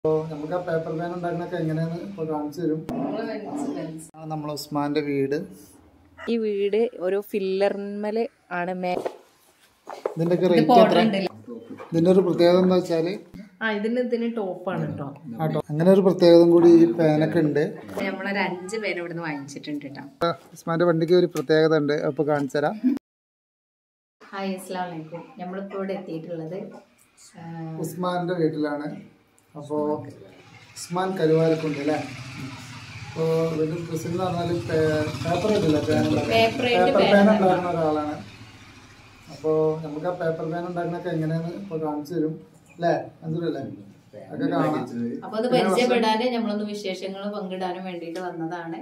അപ്പോൾ നമുക്ക് ആ പേപ്പർ പേൻ ഉണ്ടാക്കണൊക്കെ എങ്ങനെയാന്ന് ഇപ്പോൾ കാണിച്ചു തരും ആണ് നമ്മളെ ഉസ്മാന്റെ വീട് ഈ വീട് ഒരു ഫില്ലറിന്മേല് ആണ് മേ ഇതിന്റെ ഒക്കെ റേറ്റ് എത്ര ഇതിന്റെ ഒരു പ്രത്യേകത എന്താ വെച്ചാല് ആ ഇതിന് ഇതിന് ടോപ്പാണ് കേട്ടോ ആട്ടോ അങ്ങനെ ഒരു പ്രത്യേകത കൂടി ഈ പേനൊക്കെ ഉണ്ട് നമ്മളൊരു അഞ്ച് പേര് ഇവിടുന്ന് വാങ്ങിച്ചിട്ടുണ്ട് കേട്ടോ ഉസ്മാന്റെ വണ്ടിക്ക് ഒരു പ്രത്യേകത ഉണ്ട് അപ്പൊ കാണിച്ചു തരാം ഹായ് അസ്സാം വലൈക്കും നമ്മളിപ്പോൾ ഇവിടെ എത്തിയിട്ടുള്ളത് ആ, ഉസ്മാന്റെ വീട്ടിലാണ് അപ്പോ ഉസ്മാൻ കരുവാരക്കുണ്ട് അല്ലേ അപ്പോ ഇവന്റെ പ്രസിഡന്റ് എന്ന് പറഞ്ഞാല് പേപ്പർ ഇല്ല Paper ആയിട്ട് പേപ്പർ പേന ഉണ്ടാക്കുന്ന ഒരാളാണ് അപ്പോ നമുക്ക് ആ പേപ്പർ പേന ഉണ്ടാക്കുന്നൊക്കെ എങ്ങനെയാന്ന് ഇപ്പൊ കാണിച്ചു തരും അല്ലേ അല്ലേ അതൊക്കെ കാണാം അപ്പൊ അത് പരിചയപ്പെടാനും നമ്മളൊന്ന് വിശേഷങ്ങൾ പങ്കിടാനും വേണ്ടിയിട്ട് വന്നതാണ്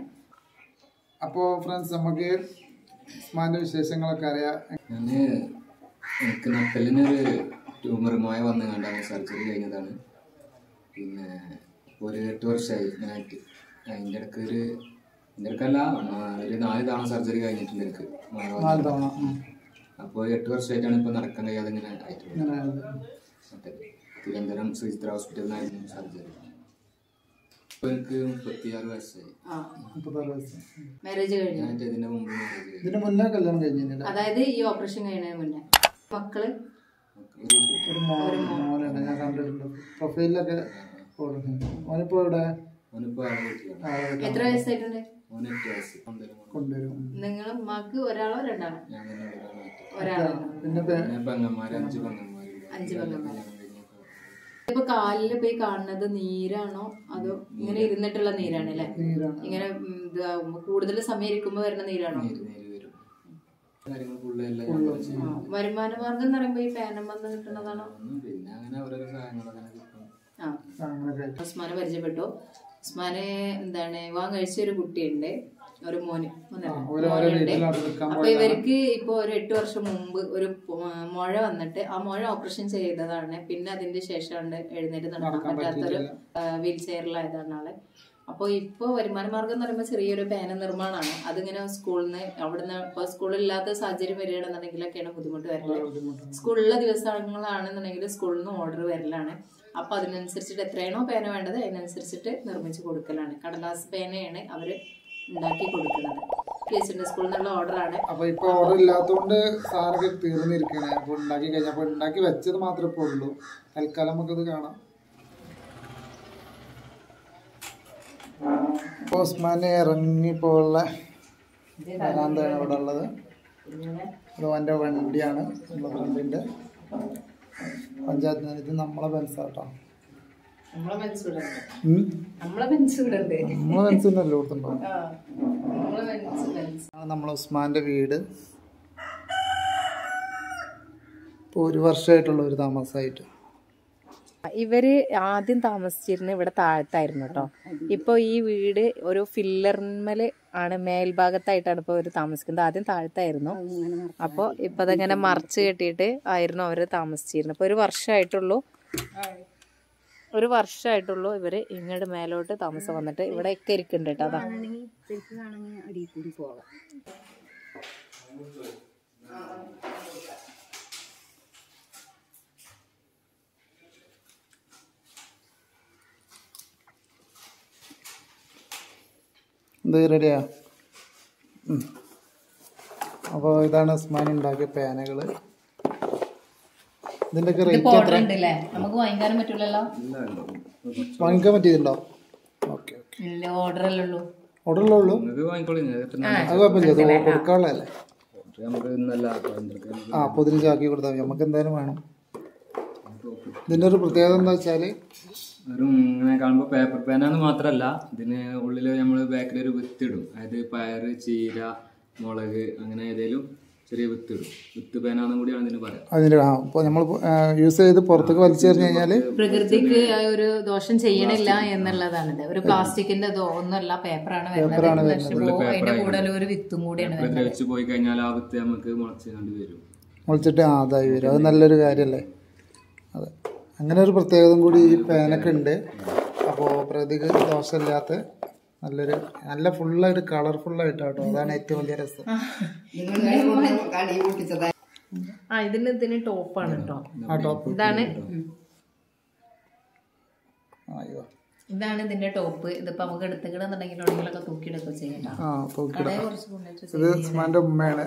അപ്പോ ഫ്രണ്ട്സ് നമുക്ക് ഉസ്മാന്റെ വിശേഷങ്ങളൊക്കെ അറിയാം ഞാന് എനിക്ക് നട്ടലിനൊരു ട്യൂമർ മോയ വന്ന് കണ്ടാണ് സർജറി കഴിഞ്ഞതാണ് പിന്നെ ഒരു എട്ട് വർഷമായി ഞാനായിട്ട് അതിൻ്റെ ഇടയ്ക്ക് ഒരു അതിൻ്റെ ഇടയ്ക്കല്ല ആ, ഒരു നാല് തവണ സർജറി കഴിഞ്ഞിട്ടുണ്ട് എനിക്ക് മോയ നാല് വന്ന് തവണ ഉം. അപ്പോൾ എട്ട് വർഷമായിട്ടാണ് ഇപ്പോൾ നടക്കാൻ കഴിയാതെ ഇങ്ങനെ ആയിട്ടുള്ളത് ഇങ്ങനെ മറ്റേ തിരുവനന്തപുരം ശ്രീചിത്ര ഹോസ്പിറ്റലിനായിരുന്നു സർജറി ഇപ്പോൾ എനിക്ക് മുപ്പത്തിയാറ് വയസ്സായി മുപ്പത്താറ് വയസ്സ് മാരേജ് കഴിഞ്ഞു ഞാനായിട്ട് ഇതിൻ്റെ മുമ്പ് marriage ചെയ്തു. ഇതിന് മുന്നേ കല്യാണം കഴിഞ്ഞില്ല അതായത് ഈ ഓപ്പറേഷൻ കഴിയുന്നതിന് മുന്നേ മക്കള് ഒരു ഒരു മോൻ മോനുണ്ട് ഞാൻ കണ്ടിട്ടുണ്ട് പ്രൊഫൈലിലൊക്കെ കൊടുക്കുന്നു മോനിപ്പോ ഇവിടെ മോനിപ്പോൾ ആളെ വീട്ടിലാണ് ആളെ എത്ര വയസ്സായിട്ടുണ്ട് മോന് എട്ട് വയസ്സ് കൊണ്ടുവരും കൊണ്ടുവരും നിങ്ങൾ ഉമ്മാക്ക് ഒരാളോ രണ്ടാളോ ഞാൻ തന്നെ ഒരാളായിട്ട് ഒരാളാണ് പിന്നെ പേ- പിന്നെ പെങ്ങന്മാര് അഞ്ച് പെങ്ങന്മാര് അഞ്ച് പെങ്ങന്മാര് ഇപ്പൊ കാലില് പോയി കാണുന്നത് നീരാണോ അതോ ഇങ്ങനെ ഇരുന്നിട്ടുള്ള നീരാണ് അല്ലേ നീരാണ് ഇങ്ങനെ ഉം, ഇതാവുമ്പോ കൂടുതൽ സമയം ഇരിക്കുമ്പോ വരുന്ന നീരാണോ നീര് നീര് വരും കാര്യങ്ങൾ ഫുള്ള് എല്ലാം ഞാൻ ചെയ്യും. ആ, വരുമാന മാർഗം എന്ന് പറയുമ്പോ ഈ പേനം വന്ന് കിട്ടുന്നതാണോ ഒന്നും പിന്നെ അങ്ങനെ ഓരോരോ സഹായങ്ങളൊക്കെ അങ്ങനെ കിട്ടും ആ അങ്ങനെയൊക്കെ ആയിട്ട്. ഉസ്മാനെ പരിചയപ്പെട്ടു ഉസ്മാനെ എന്താണ് വിവാഹം കഴിച്ച ഒരു കുട്ടിയുണ്ട് ഒരു മോന് ഒന്നല്ല, ഓരോ ഓരോ മോനുണ്ട് വീട്ടിലാണ് നിൽക്കാൻ അപ്പൊ ഇവർക്ക് ഇപ്പൊ ഒരു എട്ട് വർഷം മുമ്പ് ഒരു പോ- മുഴ വന്നിട്ട് ആ മുഴ ഓപ്പറേഷൻ ചെയ്തതാണ് പിന്നെ അതിന്റെ ശേഷമാണ് എഴുന്നേറ്റ് നടക്കാൻ പറ്റാത്തൊരു വീൽ ചെയറിലായതാണ് ആള് അപ്പൊ ഇപ്പൊ വരുമാന മാർഗം എന്ന് പറയുമ്പോൾ ചെറിയൊരു പേന നിർമ്മാണമാണ് അതിങ്ങനെ സ്കൂളിൽ നിന്ന് അവിടുന്ന് ഇപ്പൊ സ്കൂളില്ലാത്ത സാഹചര്യം വരികയാണെന്നുണ്ടെങ്കിലൊക്കെയാണ് ബുദ്ധിമുട്ട് വരുന്നത് സ്കൂളിലെ ദിവസങ്ങളാണെന്നുണ്ടെങ്കിൽ സ്കൂളിൽ നിന്ന് ഓർഡർ വരലാണ് അപ്പൊ അതിനനുസരിച്ചിട്ട് എത്രയാണോ പേന വേണ്ടത് അതിനനുസരിച്ചിട്ട് നിർമ്മിച്ച് കൊടുക്കലാണ് കടലാസ് പേനയാണ് അവര് ഉണ്ടാക്കി കൊടുക്കുന്നത് പ്ലേസിന്റെ സ്കൂളിൽ നിന്നുള്ള ഓർഡറാണ് അപ്പൊ ഇപ്പൊ ഓർഡർ ഇല്ലാത്തതുകൊണ്ട് സാറൊക്കെ തീർന്നിരിക്കണേ അപ്പൊ ഉണ്ടാക്കി കഴിഞ്ഞപ്പോ ഉണ്ടാക്കി വെച്ചത് മാത്രമേ ഇപ്പൊ ഉള്ളൂ തൽക്കാലം നമുക്കത് കാണാം ഇപ്പൊ ഉസ്മാനെ ഇറങ്ങിപ്പോള്ള വരാന്താണ് ഇവിടെ ഉള്ളത് ഇത് അവന്റെ വണ്ടിയാണ് നമ്മുടെ ഫ്രണ്ടിന്റെ പഞ്ചായത്ത് ഇത് നമ്മളെ ബെൻസാട്ടോ നമ്മളെ മനസ്സിലുണ്ട് ഉം. നമ്മളെ മനസ്സിലുണ്ട് നമ്മളെ ബെൻസിനല്ലേ കൊടുത്തിട്ടുണ്ടോ നമ്മളെ മനസ്സിലുണ്ട് ആണ് നമ്മളെ ഉസ്മാന്റെ വീട് ഇപ്പോൾ ഒരു വർഷമായിട്ടുള്ള ഒരു താമസമായിട്ട് ഇവര് ആദ്യം താമസിച്ചിരുന്നത് ഇവിടെ താഴത്തായിരുന്നു കേട്ടോ ഇപ്പൊ ഈ വീട് ഒരു ഫില്ലറിന്മേല് ആണ് മേൽഭാഗത്തായിട്ടാണ് ഇപ്പൊ അവര് താമസിക്കുന്നത് ആദ്യം താഴത്തായിരുന്നു അപ്പൊ ഇപ്പൊ അതങ്ങനെ മറച്ച് കെട്ടിയിട്ട് ആയിരുന്നു അവര് താമസിച്ചിരുന്നത് ഇപ്പൊ ഒരു വർഷമായിട്ടുള്ളൂ ഒരു വർഷമായിട്ടുള്ളൂ ഇവര് ഇങ്ങോട്ട് മേലോട്ട് താമസം വന്നിട്ട് ഇവിടെ ഒക്കെ ഇരിക്കുന്നുണ്ട് കേട്ടോ അതാ ഇത് റെഡിയാ അപ്പോൾ ഇതാണ് ഉസ്മാൻ ഉണ്ടാക്കിയ പേനകൾ ഇതിൻ്റെ ഒക്കെ റേറ്റ് എത്ര ഉണ്ടല്ലേ നമുക്ക് വാങ്ങിക്കാനും പറ്റൂലല്ലോ വാങ്ങിക്കാൻ പറ്റിയതുണ്ടോ ഓക്കെ ഓക്കെ ഇല്ല ഓർഡർ അല്ലേ ഉള്ളൂ ഓർഡറിലേ ഉള്ളൂ നിങ്ങൾക്ക് വാങ്ങിക്കോളൂ നിങ്ങൾക്ക് എത്ര നാളെ അത് കുഴപ്പമില്ല അത് കൊടുക്കാനുള്ളതല്ലേ നമുക്ക് ഇന്നല്ല പന്ത്രണ്ട് ആ പതിനഞ്ച് ആക്കി കൊടുത്താൽ മതി നമുക്ക് എന്തായാലും വേണം ഇതിൻ്റെ ഒരു പ്രത്യേകത എന്താ വെച്ചാൽ ഒരു ഇങ്ങനെ കാണുമ്പോൾ പേപ്പർ പേനാന്ന് മാത്രമല്ല ഇതിന് ഉള്ളിൽ നമ്മൾ ബാക്കിൽ ഒരു വിത്തിടും അതായത് പയറ് ചീര മുളക് അങ്ങനെ ഏതെങ്കിലും ചെറിയ വിത്തിടും വിത്ത് പേനാന്നും കൂടിയാണ് ഇതിന് പറയാം അതിൻ്റെ ആ ഇപ്പോൾ നമ്മൾ യൂസ് ചെയ്ത് പുറത്തേക്ക് വലിച്ചെറിഞ്ഞ് കഴിഞ്ഞാൽ പ്രകൃതിക്ക് ആ ഒരു ദോഷം ചെയ്യണില്ല എന്നുള്ളതാണിത് ഒരു പ്ലാസ്റ്റിക്കിന്റെ ഇതോ ഒന്നുമല്ല പേപ്പറാണ് വരുന്നത് നശിച്ചു പോകും. അതിന്റെ കൂടെ ഒരു വിത്തും കൂടിയാണ് ഇപ്പൊ ദ്രവിച്ച് പോയി കഴിഞ്ഞാൽ ആ വിത്ത് നമുക്ക് മുളച്ച് കണ്ട് വരും മുളിച്ചിട്ട് ആ അതായി വരും അത് നല്ലൊരു കാര്യമല്ലേ അതെ അങ്ങനെ ഒരു പ്രത്യേകത കൂടി ഈ പേനൊക്കെ ഉണ്ട് അപ്പോൾ പ്രതിക്ക് ദോഷമില്ലാത്ത നല്ലൊരു നല്ല ഫുള്ളായിട്ട് കളർഫുള്ളായിട്ട് കേട്ടോ അതാണ് ഏറ്റവും വലിയ രസം ആ ഇതിന് ഇതിന് ടോപ്പാണ് കേട്ടോ ആ ടോപ്പ് ഇതാണ് അയ്യോ ഇതാണ് ഇതിന്റെ ടോപ്പ് ഇതിപ്പോ നമുക്ക് എടുത്തുകിടുന്നുണ്ടെങ്കിൽ എവിടെയെങ്കിലൊക്കെ തൂക്കിയിടൊക്കെ ചെയ്യട്ടോ ആ തൂക്കിട കടയിൽ കുറച്ച് കൊണ്ടുവച്ച് ഇത് ഉസ്മാന്റെ ഉമ്മയാണ്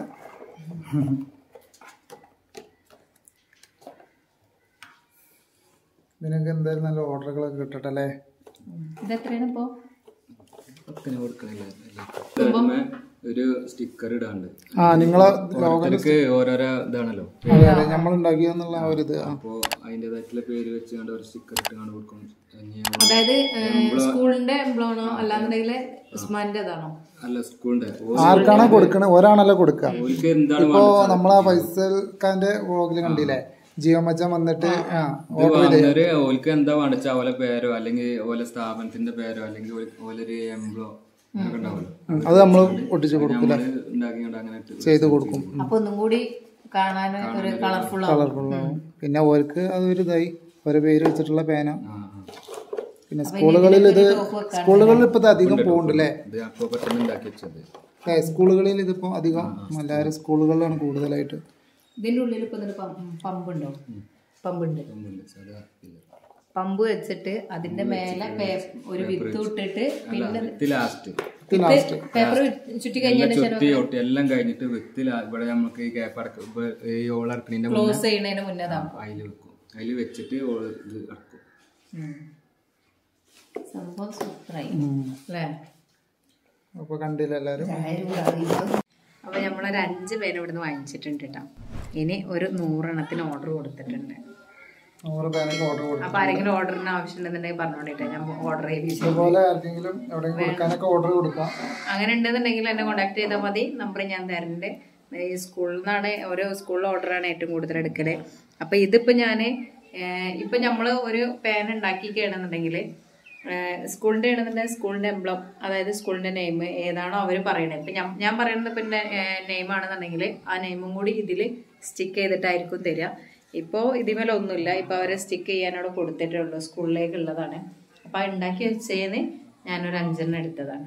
നിനക്ക് എന്തായാലും നല്ല ഓർഡറുകളൊക്കെ കിട്ടട്ടെ അല്ലേ ഇത് എത്രയാണ് ഇപ്പോ പത്തിന് കൊടുക്കണില്ല ഇതിന്മേ ഒരു സ്റ്റിക്കർ ഇടാണ്ട് ആ നിങ്ങളെ ഓരോരുത്തർക്ക് ഓരോരോ ഇതാണല്ലോ അതെ അതെ നമ്മളുണ്ടാക്കിയെന്നുള്ള ആ ഒരു ഇത് ആ അപ്പോൾ അതിൻ്റെതായിട്ടുള്ള പേര് വെച്ച് കണ്ട് ഒരു സ്റ്റിക്കർ ഇട്ട് കണ്ട് കൊടുക്കും ഇനി ഞങ്ങൾ- അതായത് സ്കൂളിന്റെ എംബ്ലോണോ അല്ലാന്നുണ്ടെങ്കിൽ ഉസ്മാന്റേതാണോ അല്ല സ്കൂളിന്റെ ആർക്കാണോ കൊടുക്കണത് ഒരാണല്ലോ കൊടുക്കുക ഓൽക്ക് എന്താണ് ഇപ്പോ നമ്മളാ ഫൈസൽ ഖാന്റെ വ്ളോഗിൽ കണ്ടില്ലേ ജിയോ മച്ചാൻ വന്നിട്ട് ആ ഇത് വന്നവര് ഓൽക്ക് എന്താ വേണ്ടച്ച ഓലെ പേരോ അല്ലെങ്കിൽ ഓലെ സ്ഥാപനത്തിന്റെ പേരോ അല്ലെങ്കിൽ ഓൽ- ഓലൊരു എംബ്ലോ അങ്ങനെയൊക്കെ ഉണ്ടാവുമല്ലോ അത് നമ്മൾ ഒട്ടിച്ച് കൊടുക്കും നമ്മള് ഉണ്ടാക്കിക്കൊണ്ട് അങ്ങനെ ഇട്ട് ചെയ്ത് കൊടുക്കും അപ്പൊ ഒന്നും കൂടി കാണാൻ ഒരു കളർഫുൾ ആവും കളർഫുള്ളാവും പിന്നെ അവർക്ക് അതൊരു ഇതായി ഒരു പേര് വെച്ചിട്ടുള്ള പേന ആ, ആ. പിന്നെ സ്കൂളുകളിൽ ഇത് സ്കൂളുകളിൽ ഇപ്പൊ ഇത് അധികം പോകുന്നുണ്ട് അല്ലേ ഇത് അപ്പൊ പെട്ടെന്ന് ഉണ്ടാക്കി വെച്ചത് ഏ, സ്കൂളുകളിൽ ഇതിപ്പോ അധികം എല്ലാവരും സ്കൂളുകളിലാണ് കൂടുതലായിട്ട് ഇതിന്റെ ഉള്ളിൽ ഇപ്പൊ ഇതിന് പമ്പ് ഉണ്ടോ പമ്പുണ്ട് ഒന്നുമില്ല, സാധാ ഇല്ല. പമ്പ് വെച്ചിട്ട് അതിന്റെ മേലെ പേ- ഒരു വിത്ത് ഇട്ടിട്ട് പിന്നെ വിത്ത് ലാസ്റ്റ് പേപ്പർ ചുറ്റി കഴിഞ്ഞതിന് ശേഷം ചുറ്റി ഒട്ടി എല്ലാം കഴിഞ്ഞിട്ട് വിത്ത് ലാ- ഇവിടെ നമുക്ക് ഈ ഗ്യാപ്പ് അടക്കും ഇപ്പൊ ഈ ഓൾ അടക്കണിന്റെ മുന്നേ ക്ലോസ് ചെയ്യുന്നതിന് മുന്നേതാവും അതിൽ വെക്കും അതിൽ വെച്ചിട്ട് ഓള് ഇത് അടക്കും സംഭവം സൂപ്പറായി അല്ലേ അപ്പൊ കണ്ടില്ല എല്ലാരും അപ്പൊ നമ്മളൊരു അഞ്ച് പേര് ഇവിടുന്ന് വാങ്ങിച്ചിട്ടുണ്ട് കേട്ടോ ഇനി ഒരു നൂറെണ്ണത്തിന് ഓർഡർ കൊടുത്തിട്ടുണ്ട് നൂറ് പേനക്ക് ഓർഡർ കൊടുക്കും അപ്പൊ ആരെങ്കിലും ഓർഡറിന് ആവശ്യമുണ്ടെന്നുണ്ടെങ്കിൽ പറഞ്ഞോണ്ടിട്ട് ഞാൻ ഓർഡർ ചെയ്ത് അതുപോലെ ആർക്കെങ്കിലും എവിടെയെങ്കിലും കൊടുക്കാനൊക്കെ ഓർഡർ കൊടുക്കാം അങ്ങനെ ഉണ്ടെന്നുണ്ടെങ്കിൽ എന്നെ കോൺടാക്ട് ചെയ്താൽ മതി നമ്പർ ഞാൻ തരുന്നുണ്ട് ഈ സ്കൂളിൽ നിന്നാണ് ഓരോ സ്കൂളിലെ ഓർഡറാണ് ഏറ്റവും കൂടുതൽ എടുക്കല് അപ്പൊ ഇതിപ്പോ ഞാൻ ഇപ്പൊ നമ്മൾ ഒരു പാൻ ഉണ്ടാക്കിക്കുകയാണെന്നുണ്ടെങ്കിൽ സ്കൂളിന്റെ ആണെന്നുണ്ടെങ്കിൽ സ്കൂളിന്റെ എംബ്ലം അതായത് സ്കൂളിന്റെ നെയിം ഏതാണോ അവർ പറയണത് ഇപ്പൊ ഞാൻ ഞാൻ പറയുന്നത് ഇപ്പൊ നെയിം ആണെന്നുണ്ടെങ്കിൽ ആ നെയിമും കൂടി ഇതിൽ സ്റ്റിക്ക് ചെയ്തിട്ടായിരിക്കും തരിക ഇപ്പോൾ ഇതിമേല ഒന്നുമില്ല ഇപ്പൊ അവരെ സ്റ്റിക്ക് ചെയ്യാനോട് കൊടുത്തിട്ടുള്ളൂ സ്കൂളിലേക്കുള്ളതാണ് അപ്പൊ ആ ഉണ്ടാക്കി വെച്ചതിന് ഞാനൊരു അഞ്ചെണ്ണം എടുത്തതാണ്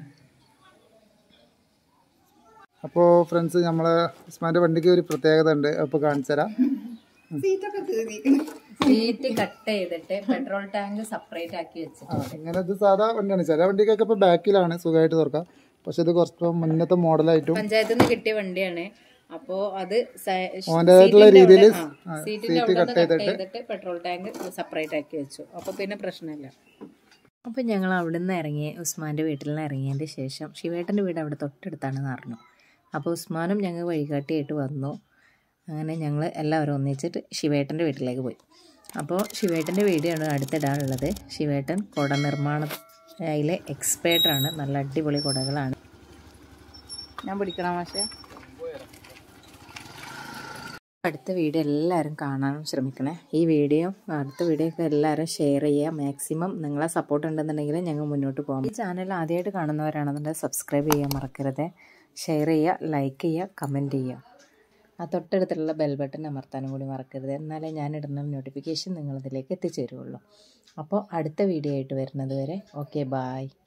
അപ്പോൾ ഫ്രണ്ട്സ് നമ്മളെ ഉസ്മാന്റെ വണ്ടിക്ക് ഒരു പ്രത്യേകത ഉണ്ട് അപ്പോൾ കാണിച്ചു തരാം സീറ്റ് കട്ട് ചെയ്തിട്ട് പെട്രോൾ ടാങ്ക് സെപ്പറേറ്റ് ആക്കി വെച്ചിട്ട് ആ ഇങ്ങനെ ഇത് സാധാ വണ്ടിയാണ് ചില വണ്ടിക്കൊക്കെ ഇപ്പോൾ ബാക്കിലാണ് സുഖമായിട്ട് തുറക്കാം പക്ഷെ ഇത് കുറച്ച് മുന്നത്തെ മോഡലായിട്ടും പഞ്ചായത്തിൽ നിന്ന് കിട്ടിയ വണ്ടിയാണ് അപ്പോ അത് സ- ഓൻ്റെതായിട്ടുള്ള സീറ്റിന്റെ രീതിയിൽ അവിടെ- ആ, സീറ്റിന്റെ അവിടെ കട്ട് ചെയ്തിട്ട് പെട്രോൾ ടാങ്ക് സെപ്പറേറ്റ് ആക്കി വെച്ചു അപ്പൊ പിന്നെ പ്രശ്നമില്ല അപ്പം ഞങ്ങൾ അവിടെ നിന്ന് ഇറങ്ങി ഉസ്മാൻ്റെ വീട്ടിൽ നിന്ന് ഇറങ്ങിയതിൻ്റെ ശേഷം ശിവേട്ടൻ്റെ വീട് അവിടെ തൊട്ടടുത്താണെന്ന് അറിഞ്ഞു അപ്പോൾ ഉസ്മാനും ഞങ്ങൾ വഴികാട്ടിയായിട്ട് വന്നു അങ്ങനെ ഞങ്ങൾ എല്ലാവരും ഒന്നിച്ചിട്ട് ശിവേട്ടൻ്റെ വീട്ടിലേക്ക് പോയി അപ്പോൾ ശിവേട്ടൻ്റെ വീഡിയോയാണ് അടുത്തിടാനുള്ളത് ശിവേട്ടൻ കുട നിർമ്മാണത്തിലെ എക്സ്പേർട്ടാണ് നല്ല അടിപൊളി കുടകളാണ് ഞാൻ പിടിക്കണം പക്ഷേ അടുത്ത വീഡിയോ എല്ലാവരും കാണാൻ ശ്രമിക്കണേ ഈ വീഡിയോ അടുത്ത വീഡിയോ ഒക്കെ എല്ലാവരും ഷെയർ ചെയ്യുക മാക്സിമം നിങ്ങളെ സപ്പോർട്ട് ഉണ്ടെന്നുണ്ടെങ്കിൽ ഞങ്ങൾ മുന്നോട്ട് പോകാം ഈ ചാനൽ ആദ്യമായിട്ട് കാണുന്നവരാണെന്നുണ്ടെങ്കിൽ സബ്സ്ക്രൈബ് ചെയ്യാൻ മറക്കരുത് ഷെയർ ചെയ്യുക ലൈക്ക് ചെയ്യുക കമൻറ്റ് ചെയ്യുക ആ തൊട്ടടുത്തുള്ള ബെൽ ബട്ടൺ അമർത്താനും കൂടി മറക്കരുത് എന്നാലേ ഞാൻ ഇടുന്ന നോട്ടിഫിക്കേഷൻ നിങ്ങളിതിലേക്ക് എത്തിച്ചേരുള്ളൂ അപ്പോൾ അടുത്ത വീഡിയോ ആയിട്ട് വരുന്നത് വരെ ഓക്കെ ബായ്